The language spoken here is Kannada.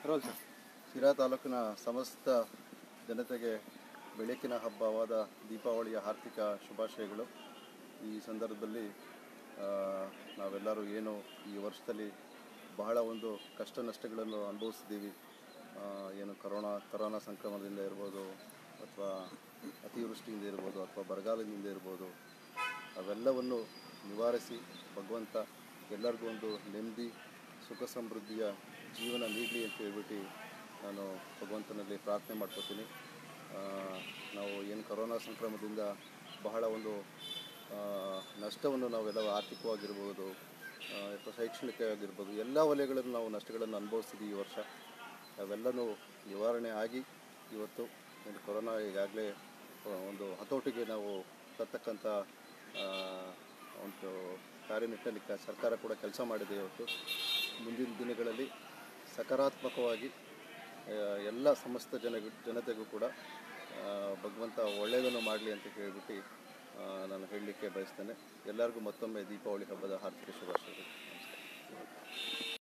ರೋಲ್ ಸರ್ ಶಿರಾ ತಾಲೂಕಿನ ಸಮಸ್ತ ಜನತೆಗೆ ಬೆಳಕಿನ ಹಬ್ಬವಾದ ದೀಪಾವಳಿಯ ಆರ್ಥಿಕ ಶುಭಾಶಯಗಳು ಈ ಸಂದರ್ಭದಲ್ಲಿ ಆ, ನಾವೆಲ್ಲರೂ ಏನು ಈ ವರ್ಷದಲ್ಲಿ ಬಹಳ ಒಂದು ಕಷ್ಟ ನಷ್ಟಗಳನ್ನು ಅನುಭವಿಸಿದ್ದೀವಿ ಆ, ಏನು ಕರೋನಾ ಕರೋನಾ ಸಂಕ್ರಮಣದಿಂದ ಇರ್ಬೋದು ಅಥವಾ ಅತಿವೃಷ್ಟಿಯಿಂದ ಇರ್ಬೋದು ಅಥವಾ ಬರಗಾಲದಿಂದ ಇರ್ಬೋದು ಅವೆಲ್ಲವನ್ನು ನಿವಾರಿಸಿ ಭಗವಂತ ಎಲ್ಲರಿಗೂ ಒಂದು ನೆಮ್ಮದಿ ಸುಖ ಸಮೃದ್ಧಿಯ ಜೀವನ ನೀಡಲಿ ಅಂತ ಹೇಳ್ಬಿಟ್ಟು ನಾನು ಭಗವಂತನಲ್ಲಿ ಪ್ರಾರ್ಥನೆ ಮಾಡ್ಕೋತೀನಿ ಆ, ನಾವು ಏನು ಕರೋನಾ ಸಂಕ್ರಮಣದಿಂದ ಬಹಳ ಒಂದು ಆ, ನಷ್ಟವನ್ನು ನಾವೆಲ್ಲ ಆರ್ಥಿಕವಾಗಿರ್ಬೋದು ಆ, ಅಥವಾ ಶೈಕ್ಷಣಿಕವಾಗಿರ್ಬೋದು ಎಲ್ಲ ವಲಯಗಳಲ್ಲೂ ನಾವು ನಷ್ಟಗಳನ್ನು ಅನುಭವಿಸ್ತಿದ್ದೀವಿ ಈ ವರ್ಷ ಅವೆಲ್ಲನೂ ನಿವಾರಣೆ ಆಗಿ ಇವತ್ತು ಏನು ಕೊರೋನಾ ಈಗಾಗಲೇ ಒಂದು ಹತೋಟಿಗೆ ನಾವು ತರ್ತಕ್ಕಂಥ ಆ, ಒಂದು ಕಾರ್ಯನಿಟ್ಟಿನಲ್ಲಿ ಕ ಸರ್ಕಾರ ಕೂಡ ಕೆಲಸ ಮಾಡಿದೆ ಇವತ್ತು ಮುಂದಿನ ದಿನಗಳಲ್ಲಿ ಸಕಾರಾತ್ಮಕವಾಗಿ ಆ, ಎಲ್ಲ ಸಮಸ್ತ ಜನ ಜನತೆಗೂ ಕೂಡ ಆ, ಭಗವಂತ ಒಳ್ಳೆಯದನ್ನು ಮಾಡಲಿ ಅಂತ ಹೇಳ್ಬಿಟ್ಟು ಆ, ನಾನು ಹೇಳಲಿಕ್ಕೆ ಬಯಸ್ತೇನೆ ಎಲ್ಲರಿಗೂ ಮತ್ತೊಮ್ಮೆ ದೀಪಾವಳಿ ಹಬ್ಬದ ಹಾರ್ದಿಕ ಶುಭಾಶಯಗಳು